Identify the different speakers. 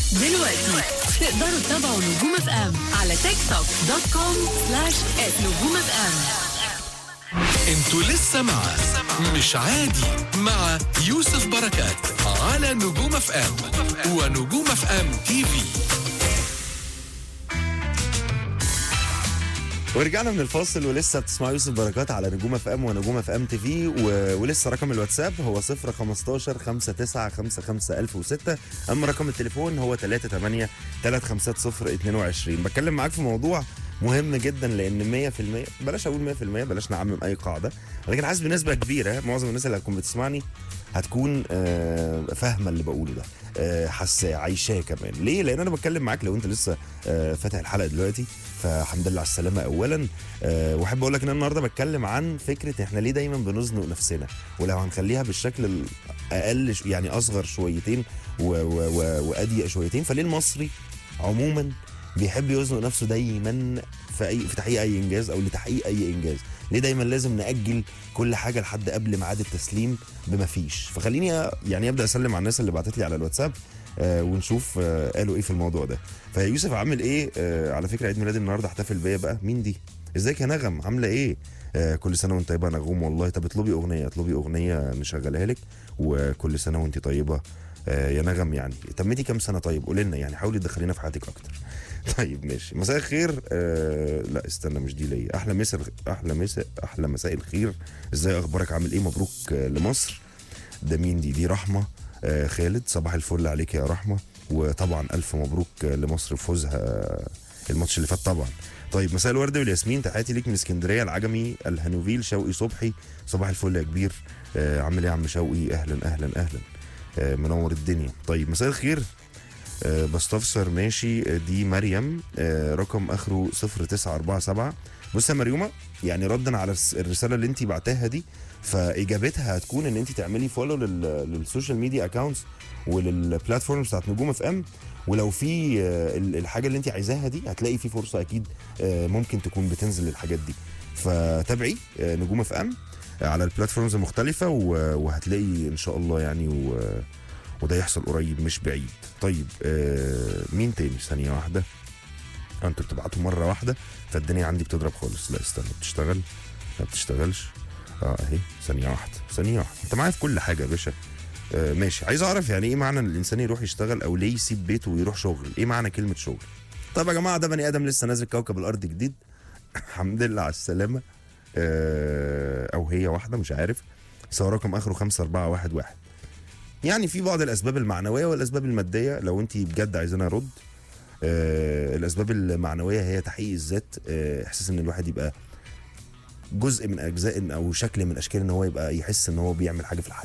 Speaker 1: دلوقتي تقدروا تتابعوا نجوم اف ام على تيك توك دوت كوم سلاش نجوم اف ام
Speaker 2: انتوا لسه مع مش عادي مع يوسف بركات على نجوم اف ام ونجوم اف ام تي في
Speaker 3: ورجعنا من الفاصل ولسه بتسمعوا يوسف بركات على نجوم اف ام ونجوم اف ام تي في و... ولسه رقم الواتساب هو 0 15 59 55 1006 اما رقم التليفون هو 38 350 22 بتكلم معاك في موضوع مهم جدا لان 100% بلاش اقول 100% بلاش نعمم اي قاعده ولكن حاسس بنسبه كبيره معظم الناس اللي هتكون بتسمعني هتكون آه، فاهمه اللي بقوله ده آه، حاساه عايشاه كمان ليه لان انا بتكلم معاك لو انت لسه آه، فاتح الحلقه دلوقتي فالحمد لله على السلامه اولا أه واحب اقول لك ان انا النهارده بتكلم عن فكره احنا ليه دايما بنزنق نفسنا ولو هنخليها بالشكل الاقل ش- يعني اصغر شويتين و- و- و- واضيق شويتين فليه المصري عموما بيحب يزنق نفسه دايما في اي في تحقيق اي انجاز او لتحقيق اي انجاز ليه دايما لازم ناجل كل حاجه لحد قبل ميعاد التسليم بما فيش فخليني يعني ابدا اسلم على الناس اللي بعتت لي على الواتساب آه ونشوف آه قالوا ايه في الموضوع ده فيوسف عامل ايه آه على فكره عيد ميلادي النهارده احتفل بيا بقى مين دي ازيك يا نغم عامله ايه آه كل سنه وانت طيبه يا نغوم والله طب اطلبي اغنيه اطلبي اغنيه نشغلها لك وكل سنه وانت طيبه آه يا نغم يعني تميتي كام سنه طيب قولي لنا يعني حاولي تدخلينا في حياتك اكتر طيب ماشي مساء الخير آه لا استنى مش دي ليا احلى مساء احلى مساء احلى مساء الخير ازاي اخبارك عامل ايه مبروك آه لمصر ده مين دي دي رحمه آه خالد صباح الفل عليك يا رحمه وطبعا الف مبروك آه لمصر بفوزها الماتش اللي فات طبعا طيب مساء الورد والياسمين تحياتي ليك من اسكندريه العجمي الهنوفيل شوقي صبحي صباح الفل يا كبير آه عامل ايه يا عم شوقي اهلا اهلا اهلا آه منور الدنيا طيب مساء الخير آه بستفسر ماشي آه، دي مريم آه رقم اخره 0947 بص يا مريومه يعني ردا على الس- الرساله اللي انت بعتها دي فاجابتها هتكون ان انت تعملي فولو للسوشيال ميديا اكونتس وللبلاتفورمز بتاعت نجوم اف ام ولو في آه، ال- الحاجه اللي انت عايزاها دي هتلاقي في فرصه اكيد آه، ممكن تكون بتنزل الحاجات دي فتابعي آه، نجوم اف ام على البلاتفورمز المختلفه و- وهتلاقي ان شاء الله يعني و وده يحصل قريب مش بعيد طيب آه مين تاني ثانيه واحده آه، انتوا بتبعتوا مره واحده فالدنيا عندي بتضرب خالص لا استنى بتشتغل ما بتشتغلش اه اهي ثانيه واحده ثانيه واحده انت معايا في كل حاجه يا باشا آه ماشي عايز اعرف يعني ايه معنى ان الانسان يروح يشتغل او ليه يسيب بيته ويروح شغل ايه معنى كلمه شغل طب يا جماعه ده بني ادم لسه نازل كوكب الارض جديد الحمد لله على السلامه آه او هي واحده مش عارف سواء رقم اخره 5411 يعني في بعض الاسباب المعنويه والاسباب الماديه لو انت بجد عايزانا ارد آه الاسباب المعنويه هي تحقيق الذات آه احساس ان الواحد يبقى جزء من اجزاء او شكل من اشكال ان هو يبقى يحس ان هو بيعمل حاجه في الحياه